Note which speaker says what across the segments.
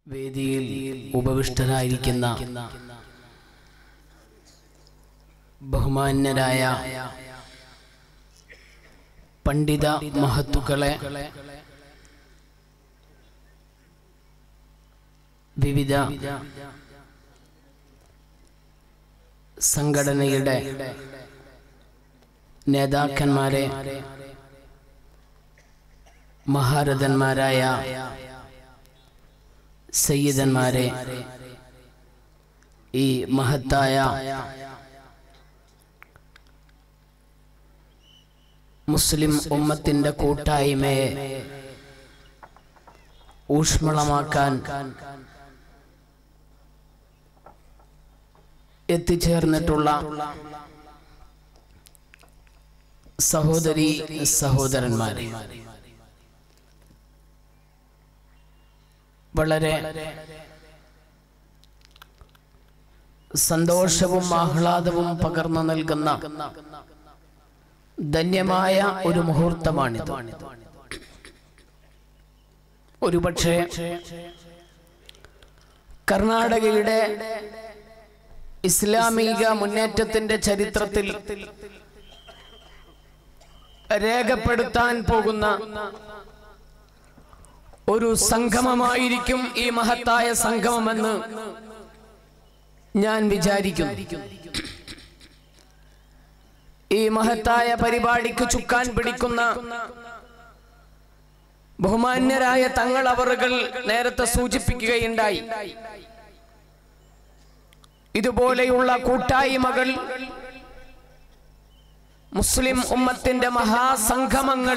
Speaker 1: വേദിയിൽ ഉപവിഷ്ടരായിരിക്കുന്ന ബഹുമാന്യരായ പണ്ഡിത മഹത്തുക്കളെ വിവിധ സംഘടനയുടെ നേതാക്കന്മാരെ മഹാരഥന്മാരായ സയ്യിദന്മാരെ ഈ മഹത്തായ മുസ്ലിം ഉമ്മത്തിന്റെ കൂട്ടായ്മയെ ഊഷ്മളമാക്കാൻ എത്തിച്ചേർന്നിട്ടുള്ള സഹോദരി സഹോദരന്മാരെ വളരെ സന്തോഷവും ആഹ്ലാദവും പകർന്നു നൽകുന്ന ധന്യമായ ഒരു മുഹൂർത്തമാണിത് ഒരുപക്ഷെ കർണാടകയുടെ ഇസ്ലാമിക മുന്നേറ്റത്തിന്റെ ചരിത്രത്തിൽ രേഖപ്പെടുത്താൻ പോകുന്ന ഒരു സംഗമമായിരിക്കും ഈ മഹത്തായ സംഗമമെന്ന് ഞാൻ വിചാരിക്കുന്നു ഈ മഹത്തായ പരിപാടിക്ക് ചുക്കാൻ പിടിക്കുന്ന ബഹുമാന്യരായ തങ്ങൾ അവറുകൾ നേരത്തെ സൂചിപ്പിക്കുകയുണ്ടായി ഇതുപോലെയുള്ള കൂട്ടായ്മകൾ മുസ്ലിം ഉമ്മത്തിന്റെ മഹാസംഗമങ്ങൾ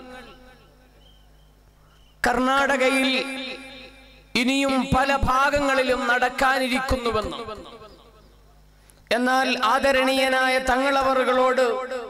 Speaker 1: കർണാടകയിൽ ഇനിയും പല ഭാഗങ്ങളിലും നടക്കാനിരിക്കുന്നുവെന്ന് എന്നാൽ ആദരണീയനായ തങ്ങളവറുകളോട്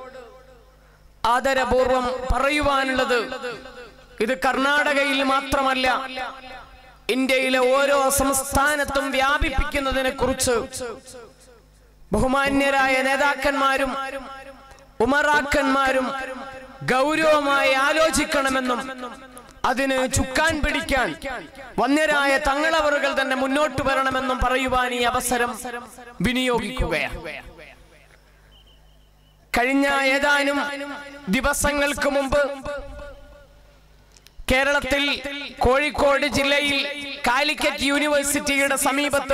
Speaker 1: ആദരപൂർവം പറയുവാനുള്ളത് ഇത് കർണാടകയിൽ മാത്രമല്ല ഇന്ത്യയിലെ ഓരോ സംസ്ഥാനത്തും വ്യാപിപ്പിക്കുന്നതിനെ കുറിച്ച് ബഹുമാന്യരായ നേതാക്കന്മാരും ഉമറാക്കന്മാരും ഗൗരവമായി ആലോചിക്കണമെന്നും അതിന് ചുക്കാൻ പിടിക്കാൻ വന്യരായ തങ്ങളവറുകൾ തന്നെ മുന്നോട്ട് വരണമെന്നും പറയുവാൻ ഈ അവസരം വിനിയോഗിക്കുകയാണ് കഴിഞ്ഞ ഏതാനും ദിവസങ്ങൾക്ക് മുമ്പ് കേരളത്തിൽ കോഴിക്കോട് ജില്ലയിൽ കാലിക്കറ്റ് യൂണിവേഴ്സിറ്റിയുടെ സമീപത്ത്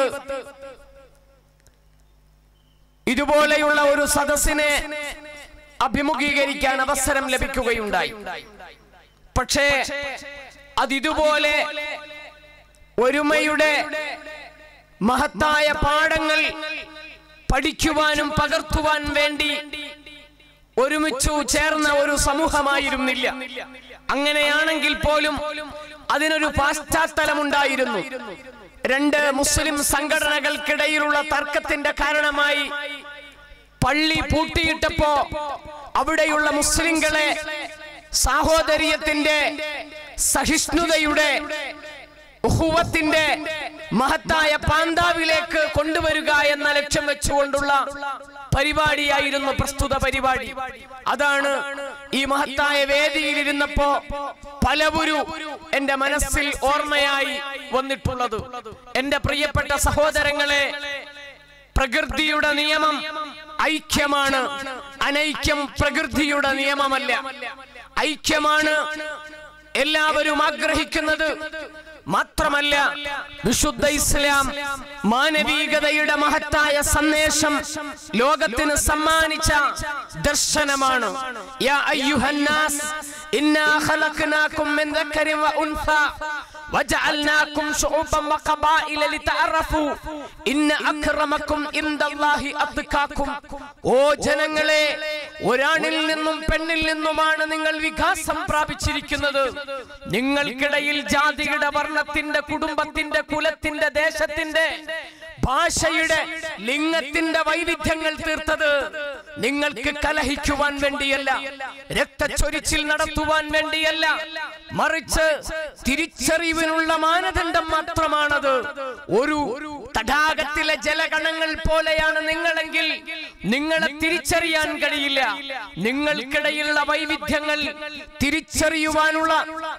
Speaker 1: ഇതുപോലെയുള്ള ഒരു സദസ്സിനെ അഭിമുഖീകരിക്കാൻ അവസരം ലഭിക്കുകയുണ്ടായി പക്ഷേ അതിതുപോലെ ഒരുമയുടെ മഹത്തായ പാഠങ്ങൾ പഠിക്കുവാനും പകർത്തുവാൻ വേണ്ടി ഒരുമിച്ചു ചേർന്ന ഒരു സമൂഹമായിരുന്നില്ല അങ്ങനെയാണെങ്കിൽ പോലും അതിനൊരു പാശ്ചാത്തലമുണ്ടായിരുന്നു രണ്ട് മുസ്ലിം സംഘടനകൾക്കിടയിലുള്ള തർക്കത്തിന്റെ കാരണമായി പള്ളി പൂട്ടിയിട്ടപ്പോ അവിടെയുള്ള മുസ്ലിങ്ങളെ സാഹോദര്യത്തിന്റെ സഹിഷ്ണുതയുടെ ഉഹുവത്തിന്റെ മഹത്തായ പാന്താവിലേക്ക് കൊണ്ടുവരിക എന്ന ലക്ഷ്യം വെച്ചുകൊണ്ടുള്ള പരിപാടിയായിരുന്നു പ്രസ്തുത പരിപാടി അതാണ് ഈ മഹത്തായ വേദിയിൽ ഇരുന്നപ്പോ പലവരു എന്റെ മനസ്സിൽ ഓർമ്മയായി വന്നിട്ടുള്ളത് എന്റെ പ്രിയപ്പെട്ട സഹോദരങ്ങളെ പ്രകൃതിയുടെ നിയമം ഐക്യമാണ് അനൈക്യം പ്രകൃതിയുടെ നിയമമല്ല ഐക്യമാണ് എല്ലാവരും ആഗ്രഹിക്കുന്നത് മാത്രമല്ല വിശുദ്ധ ഇസ്ലാം മാനവികതയുടെ മഹത്തായ സന്ദേശം ലോകത്തിന് സമ്മാനിച്ച ദർശനമാണ് യാ അയ്യുഹന്നാസ് ഇന്നാ ഖലഖനാകും മിൻ ദക്കരിൻ വ ഉൻസ വജഅൽനാകും ശുഉബൻ വഖബായില ലിതഅറഫു ഇന്ന അക്രമക്കും ഇൻദല്ലാഹി അത്ഖാക്കും ഓ ജനങ്ങളെ ഒരാണിൽ നിന്നും പെണ്ണിൽ നിന്നുമാണ് നിങ്ങൾ വികാസം പ്രാപിച്ചിരിക്കുന്നത് നിങ്ങൾക്കിടയിൽ ജാതിയുടെ വർണ്ണത്തിന്റെ കുടുംബത്തിന്റെ കുലത്തിന്റെ ദേശത്തിന്റെ ഭാഷയുടെ ലിംഗത്തിന്റെ വൈവിധ്യങ്ങൾ തീർത്തത് നിങ്ങൾക്ക് കലഹിക്കുവാൻ വേണ്ടിയല്ല രക്തച്ചൊരിച്ചിൽ നടത്തുവാൻ വേണ്ടിയല്ല മറിച്ച് തിരിച്ചറിവിനുള്ള മാനദണ്ഡം മാത്രമാണത് ഒരു തടാകത്തിലെ ജലകണങ്ങൾ പോലെയാണ് നിങ്ങളെങ്കിൽ നിങ്ങളെ തിരിച്ചറിയാൻ കഴിയില്ല നിങ്ങൾക്കിടയിലുള്ള വൈവിധ്യങ്ങൾ തിരിച്ചറിയുവാനുള്ള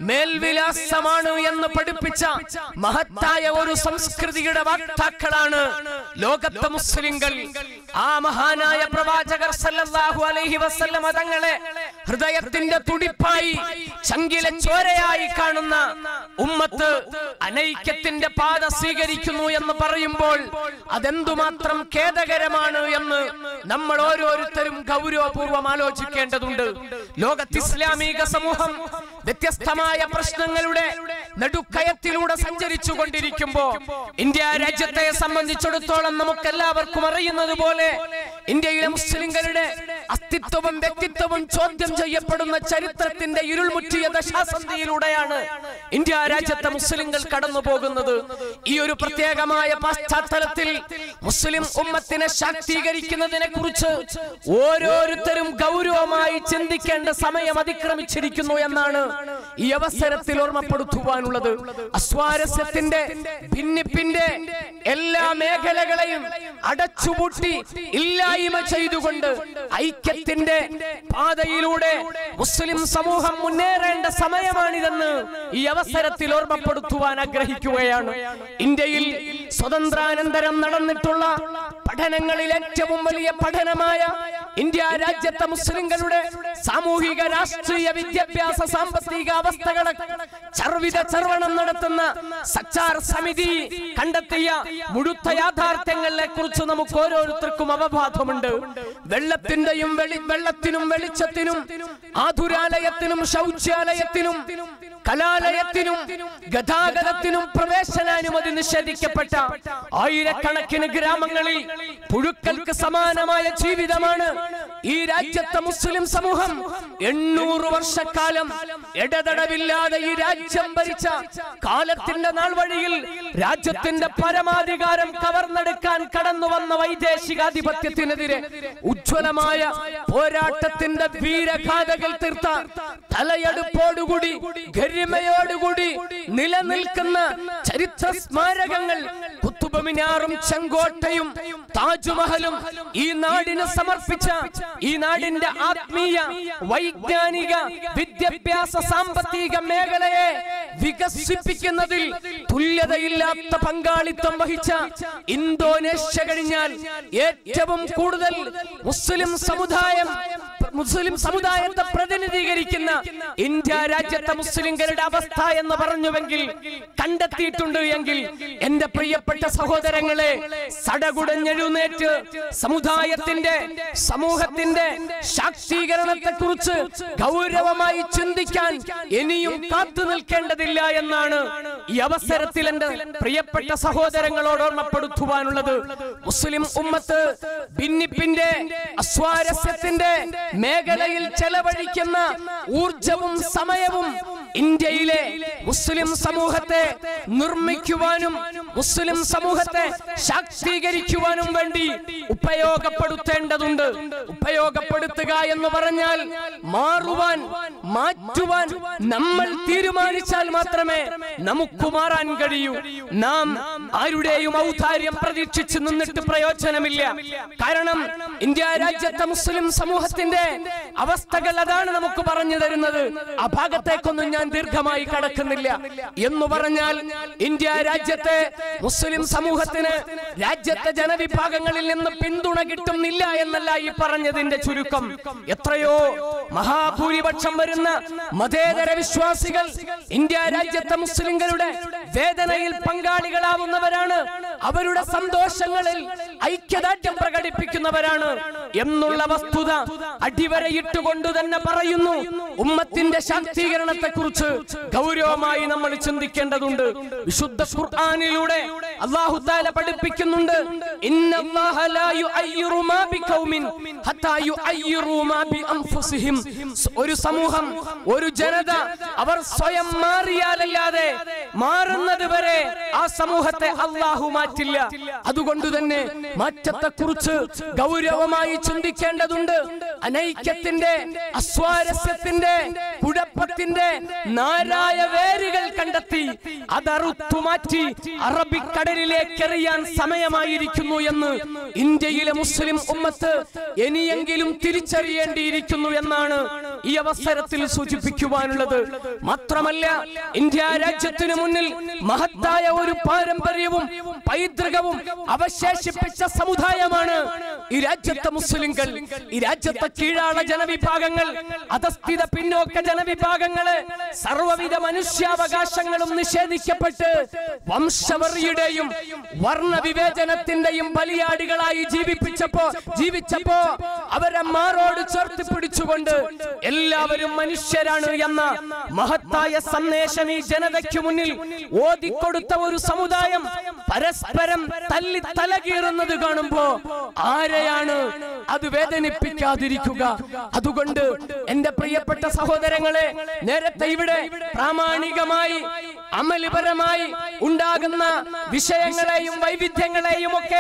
Speaker 1: മേൽവിലാസമാണ് എന്ന് പഠിപ്പിച്ച മഹത്തായ ഒരു സംസ്കൃതിയുടെ വാക്താക്കളാണ് ലോകത്തെ മുസ്ലിങ്ങൾ ആ മഹാനായ പ്രവാചകർ സല്ലല്ലാഹു അലൈഹി വസല്ലമ തങ്ങളെ ഹൃദയത്തിന്റെ തുടിപ്പായി ചങ്കിലെ ചോരയായി കാണുന്ന ഉമ്മത്ത് അനൈക്യത്തിന്റെ പാത സ്വീകരിക്കുന്നു എന്ന് പറയുമ്പോൾ അതെന്തുമാത്രം ഖേദകരമാണ് എന്ന് നമ്മൾ ഓരോരുത്തരും ഗൗരവപൂർവ്വം ആലോചിക്കേണ്ടതുണ്ട് ലോകത്ത് ഇസ്ലാമിക സമൂഹം വ്യത്യസ്തമായ പ്രശ്നങ്ങളുടെ നടുക്കയത്തിലൂടെ സഞ്ചരിച്ചു കൊണ്ടിരിക്കുമ്പോ ഇന്ത്യ രാജ്യത്തെ സംബന്ധിച്ചിടത്തോളം നമുക്ക് എല്ലാവർക്കും അറിയുന്നത് പോലെ ഇന്ത്യയിലെ മുസ്ലിങ്ങളുടെ അസ്തിത്വവും വ്യക്തിത്വവും ചോദ്യം ചെയ്യപ്പെടുന്ന ചരിത്രത്തിന്റെ ഇരുൾമുറ്റിയ ദശാസന്ധിയിലൂടെയാണ് ഇന്ത്യ രാജ്യത്തെ മുസ്ലിങ്ങൾ കടന്നു പോകുന്നത് ഈ ഒരു പ്രത്യേകമായ പശ്ചാത്തലത്തിൽ മുസ്ലിം ഉമ്മത്തിനെ ശാക്തീകരിക്കുന്നതിനെ കുറിച്ച് ഓരോരുത്തരും ഗൗരവമായി ചിന്തിക്കേണ്ട സമയം അതിക്രമിച്ചിരിക്കുന്നു എന്നാണ് ഈ അവസരത്തിൽ ഓർമ്മപ്പെടുത്തുവാനുള്ളത് അസ്വാരസ്യത്തിന്റെ ഭിന്നിപ്പിന്റെ എല്ലാ മേഖലകളെയും അടച്ചുപൂട്ടി ഇല്ലായ്മ ചെയ്തുകൊണ്ട് ഐക്യത്തിന്റെ പാതയിലൂടെ മുസ്ലിം സമൂഹം മുന്നേറേണ്ട സമയമാണിതെന്ന് ഈ അവസരത്തിൽ ഓർമ്മപ്പെടുത്തുവാൻ ആഗ്രഹിക്കുകയാണ് ഇന്ത്യയിൽ സ്വതന്ത്രാനന്തരം നടന്നിട്ടുള്ള പഠനങ്ങളിൽ ഏറ്റവും വലിയ പഠനമായ ഇന്ത്യ രാജ്യത്തെ മുസ്ലിങ്ങളുടെ സാമൂഹിക രാഷ്ട്രീയ വിദ്യാഭ്യാസ സാമ്പത്തിക അവസ്ഥകളെ ചർവിത ചർവണം നടത്തുന്ന സച്ചാർ സമിതി കണ്ടെത്തിയ മുഴുത്ത യാഥാർത്ഥ്യങ്ങളെ കുറിച്ച് നമുക്ക് ഓരോരുത്തർക്കും അവബോധമുണ്ട് വെള്ളത്തിന്റെയും വെളി വെള്ളത്തിനും വെളിച്ചത്തിനും ആതുരാലയത്തിനും ശൗചാലയത്തിനും കലാലയത്തിനും ഗതാഗതത്തിനും പ്രവേശനാനുമതി നിഷേധിക്കപ്പെട്ട ആയിരക്കണക്കിന് ഗ്രാമങ്ങളിൽ പുഴുക്കൾക്ക് സമാനമായ ജീവിതമാണ് ഈ രാജ്യത്തെ മുസ്ലിം സമൂഹം എണ്ണൂറ് വർഷക്കാലം ഇടതടവില്ലാതെ ഈ രാജ്യം ഭരിച്ച കാലത്തിന്റെ നാൾ വഴിയിൽ രാജ്യത്തിന്റെ പരമാധികാരം കവർന്നെടുക്കാൻ കടന്നു വന്ന വൈദേശികാധിപത്യത്തിനെതിരെ ഉജ്ജ്വലമായ പോരാട്ടത്തിന്റെ വീരഗാഥകൾ തീർത്ത തലയെടുപ്പോടുകൂടി ഗരിമയോടുകൂടി നിലനിൽക്കുന്ന ചരിത്ര സ്മാരകങ്ങൾ കുത്തുബമിനാറും ചെങ്കോട്ടയും താജ്മഹലും ഈ നാടിന് സമർപ്പിച്ച ഈ നാടിന്റെ ആത്മീയ വൈജ്ഞാനിക വിദ്യാഭ്യാസ സാമ്പത്തിക മേഖലയെ വികസിപ്പിക്കുന്നതിൽ തുല്യതയില്ലാത്ത പങ്കാളിത്തം വഹിച്ച ഇന്തോനേഷ്യ കഴിഞ്ഞാൽ ഏറ്റവും കൂടുതൽ മുസ്ലിം സമുദായം മുസ്ലിം സമുദായത്തെ പ്രതിനിധീകരിക്കുന്ന ഇന്ത്യ രാജ്യത്തെ മുസ്ലിംകളുടെ അവസ്ഥ എന്ന് പറഞ്ഞുവെങ്കിൽ കണ്ടെത്തിയിട്ടുണ്ട് എങ്കിൽ എന്റെ പ്രിയപ്പെട്ട സഹോദരങ്ങളെ സടകുടഞ്ഞെഴുന്നേറ്റ് സമുദായത്തിന്റെ സമൂഹത്തിന്റെ ശാക്തീകരണത്തെ കുറിച്ച് ഗൗരവമായി ചിന്തിക്കാൻ ഇനിയും കാത്തു നിൽക്കേണ്ടതില്ല എന്നാണ് ഈ അവസരത്തിൽ എന്റെ പ്രിയപ്പെട്ട സഹോദരങ്ങളോട് ഓർമ്മപ്പെടുത്തുവാനുള്ളത് മുസ്ലിം ഉമ്മത്ത് ഭിന്നിപ്പിന്റെ അസ്വാരസ്യത്തിന്റെ മേഖലയിൽ ചെലവഴിക്കുന്ന ഊർജവും സമയവും ഇന്ത്യയിലെ മുസ്ലിം സമൂഹത്തെ നിർമ്മിക്കുവാനും മുസ്ലിം സമൂഹത്തെ ശാക്തീകരിക്കുവാനും വേണ്ടി ഉപയോഗപ്പെടുത്തേണ്ടതുണ്ട് ഉപയോഗപ്പെടുത്തുക എന്ന് പറഞ്ഞാൽ മാറുവാൻ മാറ്റുവാൻ നമ്മൾ തീരുമാനിച്ചാൽ മാത്രമേ നമുക്ക് മാറാൻ കഴിയൂ നാം ആരുടെയും ഔദാര്യം പ്രതീക്ഷിച്ച് നിന്നിട്ട് പ്രയോജനമില്ല കാരണം ഇന്ത്യ രാജ്യത്തെ മുസ്ലിം സമൂഹത്തിന്റെ അവസ്ഥകൾ അതാണ് നമുക്ക് പറഞ്ഞു തരുന്നത് ആ ഭാഗത്തേക്കൊന്നും ഞാൻ ദീർഘമായി കടക്കുന്നില്ല എന്ന് പറഞ്ഞാൽ ഇന്ത്യ രാജ്യത്തെ മുസ്ലിം സമൂഹത്തിന് രാജ്യത്തെ ജനവിഭാഗങ്ങളിൽ നിന്ന് പിന്തുണ കിട്ടുന്നില്ല എന്നല്ല ഈ പറഞ്ഞതിന്റെ ചുരുക്കം എത്രയോ മഹാഭൂരിപക്ഷം വരുന്ന മതേതര വിശ്വാസികൾ ഇന്ത്യ രാജ്യത്തെ മുസ്ലിങ്ങളുടെ വേദനയിൽ പങ്കാളികളാവുന്നവരാണ് അവരുടെ സന്തോഷങ്ങളിൽ ഐക്യദാർഢ്യം പ്രകടിപ്പിക്കുന്നവരാണ് എന്നുള്ള വസ്തുത അടിവരയിട്ടുകൊണ്ട് തന്നെ പറയുന്നു ഉമ്മത്തിന്റെ ശാക്തീകരണത്തെ കുറിച്ച് ഗൗരവമായി നമ്മൾ ചിന്തിക്കേണ്ടതുണ്ട് വിശുദ്ധ ഖുർആനിലൂടെ അല്ലാഹു തആല പഠിപ്പിക്കുന്നുണ്ട് ഇന്നല്ലാഹ ലാ യുഅയ്യിറു മാ ബിഖൗമിൻ ഹത്താ യുഅയ്യിറു മാ ബി അൻഫുസിഹിം ഒരു സമൂഹം ഒരു ജനത അവർ സ്വയം മാറിയാലല്ലാതെ മാറുന്നത് വരെ ആ സമൂഹത്തെ അള്ളാഹു മാറ്റില്ല അതുകൊണ്ട് തന്നെ മാറ്റത്തെ കുറിച്ച് ഗൗരവമായി ചിന്തിക്കേണ്ടതുണ്ട് അനൈക്യത്തിന്റെ അസ്വാരസ്യത്തിന്റെ കുഴപ്പത്തിന്റെ നാരായ വേരുകൾ കണ്ടെത്തി അതറുത്തു മാറ്റി അറബിക്കടലിലേക്ക് എറിയാൻ സമയമായിരിക്കുന്നു എന്ന് ഇന്ത്യയിലെ മുസ്ലിം ഉമ്മത്ത് ഇനിയെങ്കിലും തിരിച്ചറിയേണ്ടിയിരിക്കുന്നു എന്നാണ് ഈ അവസരത്തിൽ സൂചിപ്പിക്കുവാനുള്ളത് മാത്രമല്ല ഇന്ത്യ രാജ്യത്തിനു മുന്നിൽ മഹത്തായ ഒരു പാരമ്പര്യവും പൈതൃകവും അവശേഷിപ്പിച്ച സമുദായമാണ് ഈ രാജ്യത്തെ മുസ്ലിങ്ങൾ ഈ രാജ്യത്തെ കീഴാള ജനവിഭാഗങ്ങൾ അധസ്ഥിത പിന്നോക്ക ജനവിഭാഗങ്ങള് സർവവിധ മനുഷ്യാവകാശങ്ങളും നിഷേധിക്കപ്പെട്ട് വംശവറിയുടെയും വർണ്ണവിവേചനത്തിന്റെയും ബലിയാടികളായി ജീവിപ്പിച്ചപ്പോ ജീവിച്ചപ്പോ അവരെ മാറോട് ചേർത്ത് പിടിച്ചുകൊണ്ട് എല്ലാവരും മനുഷ്യരാണ് എന്ന മഹത്തായ സന്ദേശം ഈ ജനതയ്ക്ക് മുന്നിൽ ഓതിക്കൊടുത്ത ഒരു സമുദായം പരസ്പരം തല്ലി തലകീറുന്നത് കാണുമ്പോ ആരെയാണ് അത് വേദനിപ്പിക്കാതിരിക്കുക അതുകൊണ്ട് എന്റെ പ്രിയപ്പെട്ട സഹോദരങ്ങളെ നേരത്തെ ഇവിടെ പ്രാമാണികമായി അമലിപരമായി ഉണ്ടാകുന്ന വിഷയങ്ങളെയും വൈവിധ്യങ്ങളെയും ഒക്കെ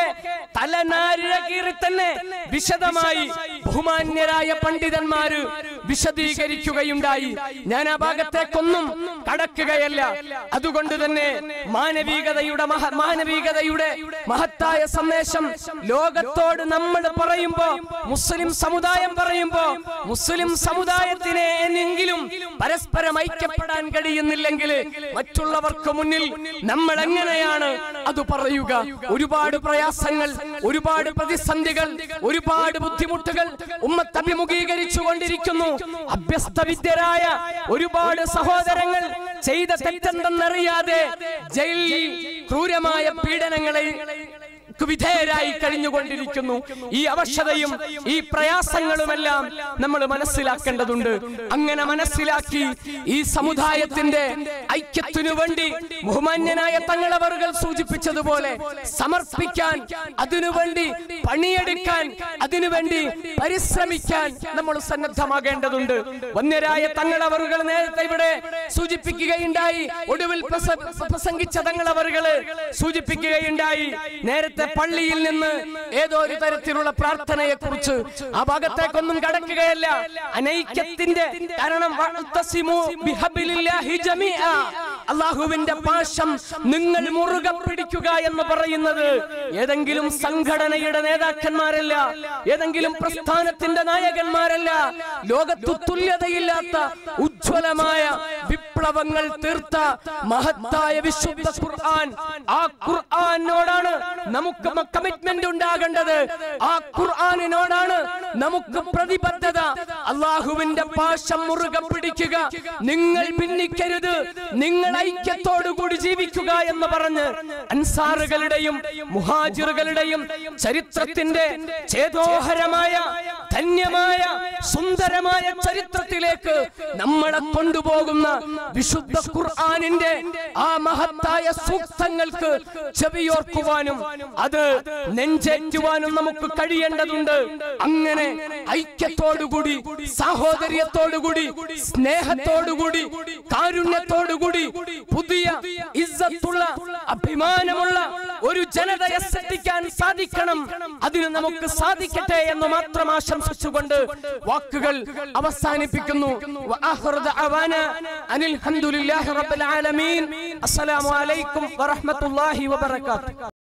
Speaker 1: തലനാരിഴകീറി തന്നെ വിശദമായി ബഹുമാന്യരായ പണ്ഡിതന്മാര് വിശദീകരിക്കുകയുണ്ടായി ഞാൻ ആ ഭാഗത്തേക്കൊന്നും കടക്കുകയല്ല അതുകൊണ്ട് തന്നെ മാനവികതയുടെ മഹ മാനവികതയുടെ മഹത്തായ സന്ദേശം ലോകത്തോട് നമ്മൾ പറയുമ്പോ മുസ്ലിം സമുദായം പറയുമ്പോ മുസ്ലിം സമുദായത്തിനെ എന്നെങ്കിലും പരസ്പരം ഐക്യപ്പെടാൻ കഴിയുന്നില്ലെങ്കിൽ മറ്റുള്ളവർക്ക് മുന്നിൽ നമ്മൾ എങ്ങനെയാണ് അത് പറയുക ഒരുപാട് പ്രയാസങ്ങൾ ഒരുപാട് പ്രതിസന്ധികൾ ഒരുപാട് ബുദ്ധിമുട്ടുകൾ ഉമ്മത്ത് അഭിമുഖീകരിച്ചു കൊണ്ടിരിക്കുന്നു അഭ്യസ്തവിദ്യരായ ഒരുപാട് സഹോദരങ്ങൾ ചെയ്ത തെറ്റെന്തെന്നറിയാതെ ജയിലിൽ ക്രൂരമായ പീഡനങ്ങളെ ക്ക് വിധേയരായി കഴിഞ്ഞുകൊണ്ടിരിക്കുന്നു ഈ അവശതയും ഈ പ്രയാസങ്ങളുമെല്ലാം നമ്മൾ മനസ്സിലാക്കേണ്ടതുണ്ട് അങ്ങനെ മനസ്സിലാക്കി ഈ സമുദായത്തിന്റെ ഐക്യത്തിനു വേണ്ടി ബഹുമാന്യനായ തങ്ങളവറുകൾ സൂചിപ്പിച്ചതുപോലെ സമർപ്പിക്കാൻ അതിനുവേണ്ടി പണിയെടുക്കാൻ അതിനുവേണ്ടി പരിശ്രമിക്കാൻ നമ്മൾ സന്നദ്ധമാകേണ്ടതുണ്ട് വന്യരായ തങ്ങളവറുകൾ നേരത്തെ ഇവിടെ സൂചിപ്പിക്കുകയുണ്ടായി ഒടുവിൽ പ്രസ- പ്രസംഗിച്ച തങ്ങളവറുകള് സൂചിപ്പിക്കുകയുണ്ടായി നേരത്തെ പള്ളിയിൽ നിന്ന് ഏതോ ഒരു തരത്തിലുള്ള പ്രാർത്ഥനയെ കുറിച്ച് ആ ഭാഗത്തേക്കൊന്നും കടക്കുകയല്ല അനൈക്യത്തിന്റെ കാരണം വഅ്തസിമു ബിഹബ്ലില്ലാഹി ജമീഅ. അള്ളാഹുവിന്റെ പാശം നിങ്ങൾ മുറുകെ പിടിക്കുക എന്ന് പറയുന്നത് ഏതെങ്കിലും സംഘടനയുടെ നേതാക്കന്മാരല്ല ഏതെങ്കിലും പ്രസ്ഥാനത്തിന്റെ നായകന്മാരല്ല ലോകത്തു തുല്യതയില്ലാത്ത ഉജ്ജ്വലമായ വിപ്ലവങ്ങൾ തീർത്ത മഹത്തായ വിശുദ്ധ ഖുർആൻ ആ ഖുർആനോടാണ് നമുക്ക് കമ്മിറ്റ്മെന്റ് ഉണ്ടാകേണ്ടത് ആ ഖുർആനിനോടാണ് നമുക്ക് പ്രതിബദ്ധത അള്ളാഹുവിന്റെ പാശം മുറുകെ പിടിക്കുക നിങ്ങൾ ഭിന്നിക്കരുത് നിങ്ങൾ ഐക്യത്തോടു കൂടി ജീവിക്കുക എന്ന് പറഞ്ഞ് അൻസാറുകളുടെയും മുഹാജിറുകളുടെയും ചരിത്രത്തിന്റെ ചേതോഹരമായ ധന്യമായ സുന്ദരമായ ചരിത്രത്തിലേക്ക് നമ്മളെ കൊണ്ടുപോകുന്ന വിശുദ്ധ ഖുർആനിന്റെ ആ മഹത്തായ സൂക്തങ്ങൾക്ക് ചെവിയോർക്കുവാനും അത് നെഞ്ചേറ്റുവാനും നമുക്ക് കഴിയേണ്ടതുണ്ട് അങ്ങനെ ഐക്യത്തോടുകൂടി സാഹോദര്യത്തോടുകൂടി സ്നേഹത്തോടുകൂടി കാരുണ്യത്തോടുകൂടി പുതിയ ഇസ്സത്തുള്ള അഭിമാനമുള്ള ഒരു ജനതയെ സൃഷ്ടിക്കാൻ സാധിക്കണം അതിന് നമുക്ക് സാധിക്കട്ടെ എന്ന് മാത്രം ആശംസിച്ചുകൊണ്ട് വാക്കുകൾ അവസാനിപ്പിക്കുന്നു വആഖിറു ദഅവാന അനിൽ ഹംദുലില്ലാഹി റബ്ബിൽ ആലമീൻ അസ്സലാമു അലൈക്കും വറഹ്മത്തുള്ളാഹി വബറകാതുഹു